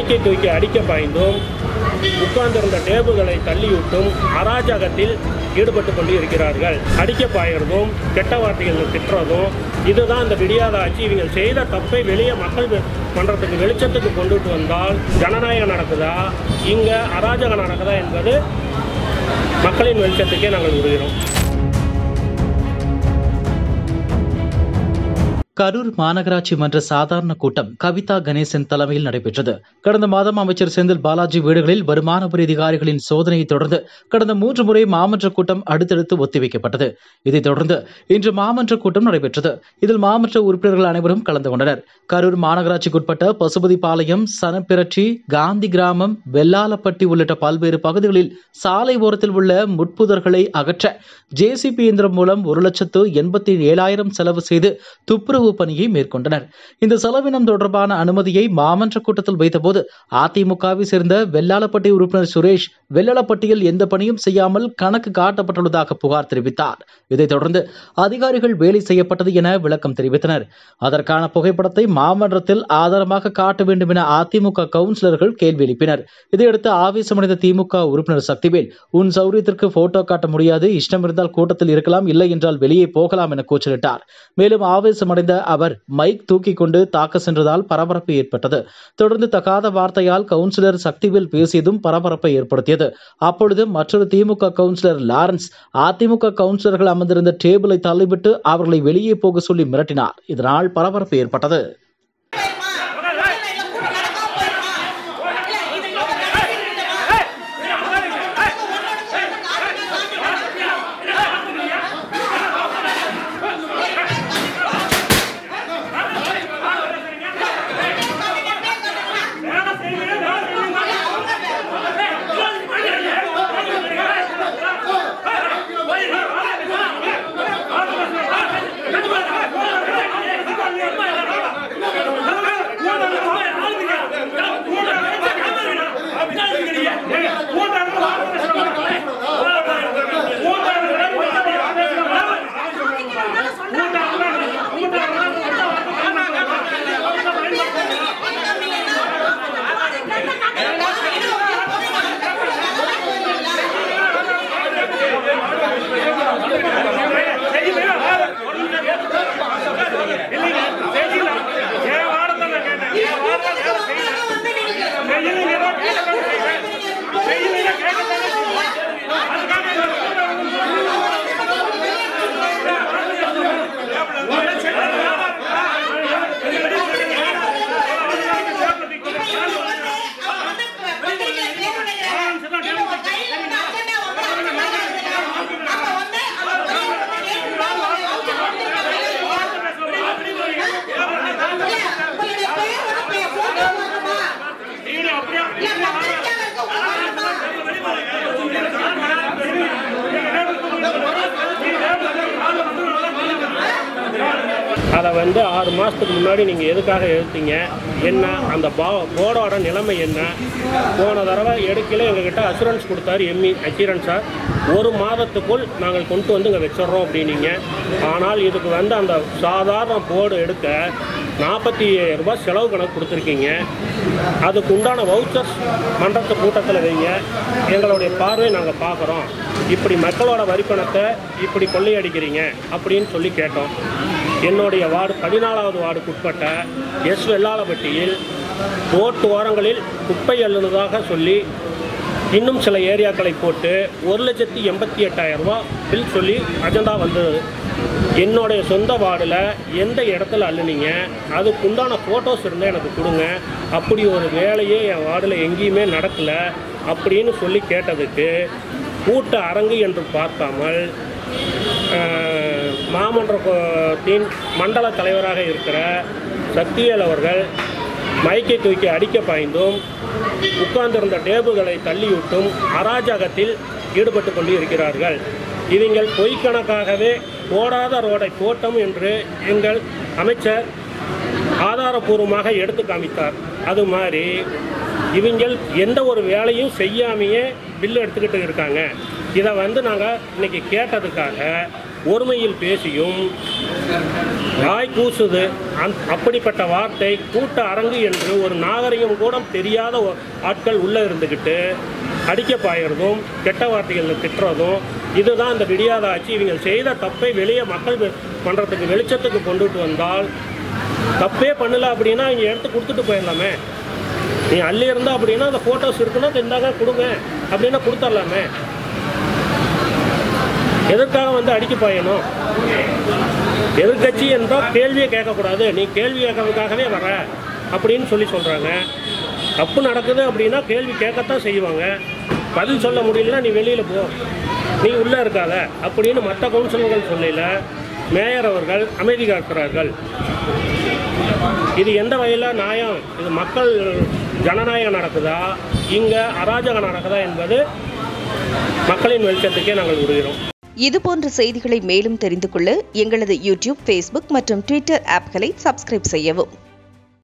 மைக்கை தூக்கி அடிக்க பாய்ந்தும் உட்கார்ந்திருந்த டேபிள்களை தள்ளிவிட்டும் அராஜகத்தில் ஈடுபட்டு கொண்டு இருக்கிறார்கள் அடிக்க பாயறதும் கெட்ட வார்த்தைகள் திட்டுறதும் இதுதான் இந்த விடியாத ஆட்சி இவங்க செய்த தப்பை வெளியே மக்கள் வெ- பண்றதுக்கு வெளிச்சத்துக்கு கொண்டுட்டு வந்தால் ஜனநாயகம் நடக்குதா இங்கே அராஜகம் நடக்குதா என்பது மக்களின் வெளிச்சத்துக்கே நாங்கள் விடுகிறோம் கரூர் மாநகராட்சி மன்ற சாதாரண கூட்டம் கவிதா கணேசன் தலைமையில் நடைபெற்றது கடந்த மாதம் அமைச்சர் செந்தில் பாலாஜி வீடுகளில் வருமான வரி அதிகாரிகளின் சோதனையை தொடர்ந்து கடந்த மூன்று முறை மாமன்ற கூட்டம் அடுத்தடுத்து ஒத்திவைக்கப்பட்டது இதைத் தொடர்ந்து இன்று மாமன்ற கூட்டம் நடைபெற்றது இதில் மாமன்ற உறுப்பினர்கள் அனைவரும் கலந்து கொண்டனர் கரூர் மாநகராட்சிக்குட்பட்ட பசுபதிபாளையம் சனப்பிரட்சி காந்தி கிராமம் வெள்ளாலப்பட்டி உள்ளிட்ட பல்வேறு பகுதிகளில் சாலை ஓரத்தில் உள்ள முட்புதர்களை அகற்ற ஜேசிபி இயந்திரம் மூலம் ஒரு லட்சத்து எண்பத்தி ஏழாயிரம் செலவு செய்து துப்புரவு பணியை மேற்கொண்டனர் இந்த செலவினம் தொடர்பான அனுமதியை மாமன்ற கூட்டத்தில் வைத்தபோது அதிமுகவை சேர்ந்த வெள்ளாளப்பட்டி உறுப்பினர் சுரேஷ் வெள்ளாளப்பட்டியில் எந்த பணியும் செய்யாமல் கணக்கு காட்டப்பட்டுள்ளதாக புகார் தெரிவித்தார் இதைத் தொடர்ந்து அதிகாரிகள் வேலை செய்யப்பட்டது என விளக்கம் தெரிவித்தனர் அதற்கான புகைப்படத்தை மாமன்றத்தில் ஆதாரமாக காட்ட வேண்டும் என அதிமுக கவுன்சிலர்கள் கேள்வி எழுப்பினர் இதையடுத்து ஆவேசமடைந்த திமுக உறுப்பினர் சக்திவேல் உன் சௌரியத்திற்கு போட்டோ காட்ட முடியாது இஷ்டம் இருந்தால் கூட்டத்தில் இருக்கலாம் இல்லை என்றால் வெளியே போகலாம் என கூச்சலிட்டார் மேலும் ஆவேசமடைந்த அவர் மைக் தூக்கி கொண்டு தாக்க சென்றதால் பரபரப்பு ஏற்பட்டது தொடர்ந்து தகாத வார்த்தையால் கவுன்சிலர் சக்திவேல் பேசியதும் பரபரப்பை ஏற்படுத்தியது அப்பொழுது மற்றொரு திமுக கவுன்சிலர் லாரன்ஸ் அதிமுக கவுன்சிலர்கள் அமர்ந்திருந்த டேபிளை தள்ளிவிட்டு அவர்களை வெளியே போக சொல்லி மிரட்டினார் இதனால் பரபரப்பு ஏற்பட்டது அதை வந்து ஆறு மாதத்துக்கு முன்னாடி நீங்கள் எதுக்காக எடுத்தீங்க என்ன அந்த பா போர்டோட நிலைமை என்ன போன தடவை எடுக்கல எங்ககிட்ட அசூரன்ஸ் கொடுத்தாரு எம்இ அசூரன்ஸாக ஒரு மாதத்துக்குள் நாங்கள் கொண்டு வந்து இங்கே வச்சிடுறோம் அப்படின்னீங்க ஆனால் இதுக்கு வந்து அந்த சாதாரண போர்டு எடுக்க நாற்பத்தி ரூபாய் செலவு கணக்கு கொடுத்துருக்கீங்க அதுக்கு உண்டான வவுச்சர்ஸ் மன்றத்து கூட்டத்தில் வைங்க எங்களுடைய பார்வை நாங்கள் பார்க்குறோம் இப்படி மக்களோட வரிப்பணத்தை இப்படி கொள்ளையடிக்கிறீங்க அப்படின்னு சொல்லி கேட்டோம் என்னுடைய வார்டு பதினாலாவது வார்டுக்கு உட்பட்ட எஸ் வெள்ளாளப்பட்டியில் ரோட்டு ஓரங்களில் குப்பை அள்ளுனதாக சொல்லி இன்னும் சில ஏரியாக்களை போட்டு ஒரு லட்சத்தி எண்பத்தி எட்டாயிரம் ரூபா பில் சொல்லி அஜெண்டா வந்தது என்னுடைய சொந்த வார்டில் எந்த இடத்துல அள்ளுனீங்க அதுக்கு உண்டான ஃபோட்டோஸ் இருந்தால் எனக்கு கொடுங்க அப்படி ஒரு வேலையே என் வார்டில் எங்கேயுமே நடக்கலை அப்படின்னு சொல்லி கேட்டதுக்கு கூட்ட அரங்கு என்று பார்க்காமல் அஹ், மாமன்றத்தின் மண்டல தலைவராக இருக்கிற சக்திவேல் அவர்கள் மைக்கை தூக்கி அடிக்க பாய்ந்தும் உட்கார்ந்திருந்த டேபிள்களை தள்ளிவிட்டும் அராஜகத்தில் ஈடுபட்டு கொண்டு இருக்கிறார்கள் இவங்கள் பொய்க்கணக்காகவே போடாத ரோடை போட்டோம் என்று எங்கள் அமைச்சர் ஆதாரபூர்வமாக எடுத்து காமித்தார் அது மாதிரி இவங்கள் எந்த ஒரு வேலையும் செய்யாமையே பில்லு எடுத்துக்கிட்டு இருக்காங்க இதை வந்து நாங்கள் இன்னைக்கு கேட்டதுக்காக ஒருமையில் பேசியும் வாய் கூசுது அந் அப்படிப்பட்ட வார்த்தை கூட்ட அரங்கு என்று ஒரு நாகரிகம் கூட தெரியாத ஒ- ஆட்கள் உள்ளே இருந்துக்கிட்டு அடிக்க பாயறதும் கெட்ட வார்த்தைகளில் திட்டுறதும் இதுதான் இந்த விடியாத ஆட்சி இவங்க செய்த தப்பை வெளியே மக்கள் வெ- பண்றதுக்கு வெளிச்சத்துக்கு கொண்டுட்டு வந்தால் தப்பே பண்ணல அப்படின்னா இங்கே எடுத்து கொடுத்துட்டு போயிடலாமே நீ அள்ளி இருந்தா அப்படின்னா அந்த ஃபோட்டோஸ் இருக்குன்னா இந்தாங்க கொடுங்க அப்படின்னா கொடுத்துடலாமே எதற்காக வந்து அடிக்க பாயணும் எதிர்கட்சி என்றால் கேள்வியை கேட்கக்கூடாது நீ கேள்வி கேட்கறதுக்காகவே வர அப்படின்னு சொல்லி சொல்கிறாங்க தப்பு நடக்குது அப்படின்னா கேள்வி கேட்கத்தான் செய்வாங்க பதில் சொல்ல முடியலன்னா நீ வெளியில் போ நீ உள்ளே இருக்காத அப்படின்னு மற்ற கவுன்சிலர்கள் சொல்லல மேயர் அவர்கள் அமைதி காக்கிறார்கள் இது எந்த வகையில் நியாயம் இது மக்கள் ஜனநாயகம் நடக்குதா இங்கே அராஜகம் நடக்குதா என்பது மக்களின் வெளிச்சத்துக்கே நாங்கள் விடுகிறோம் இதுபோன்ற செய்திகளை மேலும் தெரிந்து கொள்ள எங்களது யூடியூப் ஃபேஸ்புக் மற்றும் ட்விட்டர் ஆப்களை சப்ஸ்கிரைப் செய்யவும்